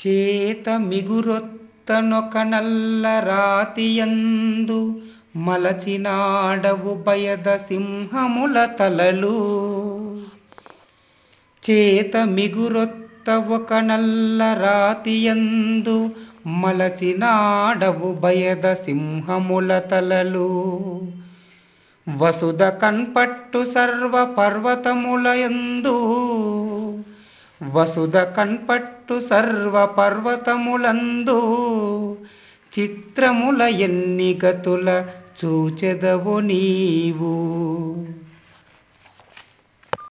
చేత మిగురొత్తనొక నల్ల రాతియందు మలచినాడవు బయద సింహముల తలలు చేత మిగురొత్త ఒక నల్ల రాతియందు మలచినాడవు బయద సింహముల తలలు వసుధ కన్పట్టు సర్వ పర్వతములయందు వసుధ కన్పట్టు సర్వ పర్వతములందు చిత్రముల ఎన్ని గతుల చూచెదవు నీవు